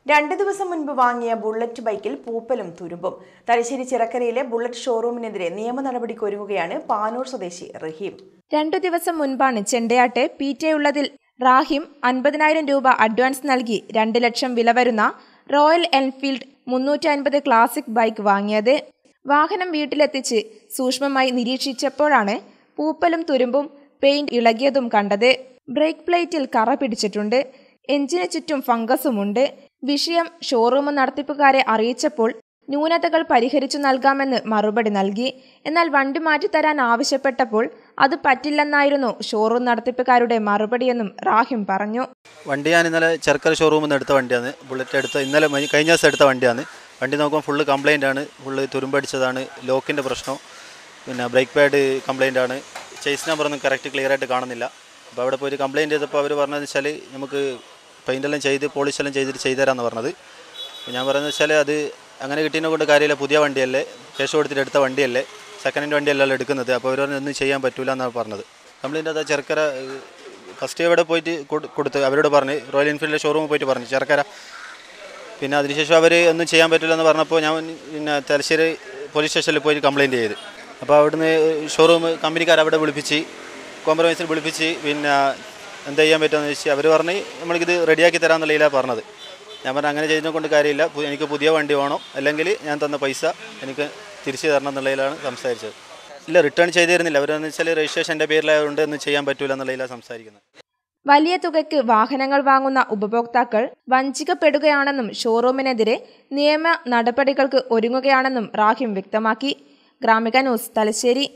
രണ്ട് ദിവസം മുൻപ് വാങ്ങിയ ബുള്ളറ്റ് ബൈക്കിൽ പൂപ്പലും തുരുമ്പും തലശ്ശേരി ചിറക്കരയിലെ ബുള്ളറ്റ് ഷോറൂമിനെതിരെ നിയമ നടപടിക്ക് ഒരുങ്ങുകയാണ് പാനൂർ സ്വദേശി റഹീം രണ്ടു ദിവസം മുൻപാണ് ചെണ്ടയാട്ട് പീറ്റയുള്ളതിൽ റാഹിം അൻപതിനായിരം രൂപ അഡ്വാൻസ് നൽകി രണ്ട് ലക്ഷം വില വരുന്ന റോയൽ എൻഫീൽഡ് മുന്നൂറ്റി അൻപത് ക്ലാസിക് ബൈക്ക് വാങ്ങിയത് വാഹനം വീട്ടിലെത്തിച്ച് സൂക്ഷ്മമായി നിരീക്ഷിച്ചപ്പോഴാണ് പൂപ്പലും തുരുമ്പും പെയിന്റ് ഇളകിയതും കണ്ടത് ബ്രേക്ക് പ്ലേറ്റിൽ കറ പിടിച്ചിട്ടുണ്ട് എഞ്ചിന് ചുറ്റും ഫംഗസുമുണ്ട് വിഷയം ഷോറൂം നടത്തിപ്പുകാരെ അറിയിച്ചപ്പോൾ ന്യൂനതകൾ പരിഹരിച്ചു നൽകാമെന്ന് മറുപടി നൽകി എന്നാൽ വണ്ടി മാറ്റിത്തരാൻ ആവശ്യപ്പെട്ടപ്പോൾ അത് പറ്റില്ലെന്നായിരുന്നു ഷോറൂം നടത്തിപ്പുകാരുടെ മറുപടിയെന്നും റാഹിം പറഞ്ഞു വണ്ടി ഞാൻ ഇന്നലെ ചെറുക്കര ഷോറൂമിൽ നിന്ന് എടുത്ത വണ്ടിയാണ് ബുള്ളറ്റ് എടുത്ത ഇന്നലെ മൈ- കഴിഞ്ഞ ദിവസം എടുത്ത വണ്ടിയാണ് വണ്ടി നോക്കുമ്പോൾ ഫുള്ള് കംപ്ലൈൻ്റ് ആണ് ഫുള്ള് തുരുമ്പടിച്ചതാണ് ലോക്കിൻ്റെ പ്രശ്നം പിന്നെ ബ്രേക്ക് പാഡ് കംപ്ലൈൻ്റ് ആണ് ചേസ് നമ്പറൊന്നും കറക്റ്റ് ക്ലിയർ ആയിട്ട് കാണുന്നില്ല അപ്പോൾ അവിടെ പോയിട്ട് കംപ്ലൈൻറ്റ് ചെയ്തപ്പോൾ അവർ പറഞ്ഞതെന്ന് വെച്ചാൽ നമുക്ക് പെയിൻ്റ് എല്ലാം ചെയ്ത് പോളിഷ് എല്ലാം ചെയ്തിട്ട് ചെയ്തുതരാമെന്ന് പറഞ്ഞത് അപ്പോൾ ഞാൻ പറയുന്നത് വെച്ചാൽ അത് അങ്ങനെ കിട്ടിയതിനെ കൊണ്ട് കാര്യമില്ല പുതിയ വണ്ടിയല്ലേ ക്യാഷ് കൊടുത്തിട്ട് എടുത്ത വണ്ടിയല്ലേ സെക്കൻഡ് ഹാൻഡ് വണ്ടിയല്ലല്ലോ എടുക്കുന്നത് അപ്പോൾ അവർ പറഞ്ഞു ഒന്നും ചെയ്യാൻ പറ്റില്ല എന്നാണ് പറഞ്ഞത് കംപ്ലൈൻറ്റ് അതാ ചെറുക്കര ഫസ്റ്റ് ഇവിടെ പോയിട്ട് കൊടു- കൊടുത്ത് അവരോട് പറഞ്ഞ് റോയൽ എൻഫീൽഡിലെ ഷോറൂമിൽ പോയിട്ട് പറഞ്ഞു ചെറുക്കര പിന്നെ അതിനുശേഷം അവർ ഒന്നും ചെയ്യാൻ പറ്റില്ല എന്ന് പറഞ്ഞപ്പോൾ ഞാൻ പിന്നെ തലശ്ശേരി പോലീസ് സ്റ്റേഷനിൽ പോയി കംപ്ലയിൻറ്റ് ചെയ്ത് അപ്പോൾ അവിടുന്ന് ഷോറൂം കമ്പനിക്കാർ അവിടെ വിളിപ്പിച്ച് കോംപ്രമൈസിന് വിളിപ്പിച്ച് പിന്നെ എന്താ ചെയ്യാൻ പറ്റുമെന്ന് ചോദിച്ചാൽ അവർ പറഞ്ഞ് നമ്മൾക്കിത് റെഡിയാക്കി തരാമെന്നുള്ളതിലാണ് പറഞ്ഞത് ഞാൻ പറഞ്ഞു അങ്ങനെ ചെയ്യുന്നത് കൊണ്ട് കാര്യമില്ല പു- എനിക്ക് പുതിയ വണ്ടി വേണം അല്ലെങ്കിൽ ഞാൻ തന്ന പൈസ എനിക്ക് തിരിച്ചു തരണം എന്നുള്ളതിലാണ് സംസാരിച്ചത് ഇല്ല റിട്ടേൺ ചെയ്തു തരുന്നില്ല അവരെന്ന് വെച്ചാൽ രജിസ്ട്രേഷൻ എൻ്റെ പേരിലായതുകൊണ്ട് ഒന്നും ചെയ്യാൻ പറ്റില്ല എന്നുള്ളതിലാണ് സംസാരിക്കുന്നത് വലിയ തുകയ്ക്ക് വാഹനങ്ങൾ വാങ്ങുന്ന ഉപഭോക്താക്കൾ വഞ്ചിക്കപ്പെടുകയാണെന്നും ഷോറൂമിനെതിരെ നിയമ നടപടികൾക്ക് ഒരുങ്ങുകയാണെന്നും റാഹിം വ്യക്തമാക്കി ഗ്രാമിക ന്യൂസ് തലശ്ശേരി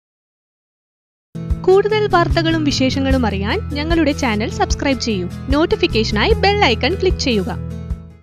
കൂടുതൽ വാർത്തകളും വിശേഷങ്ങളും അറിയാൻ ഞങ്ങളുടെ ചാനൽ സബ്സ്ക്രൈബ് ചെയ്യൂ നോട്ടിഫിക്കേഷനായി ബെൽ ഐക്കൺ ക്ലിക്ക് ചെയ്യുക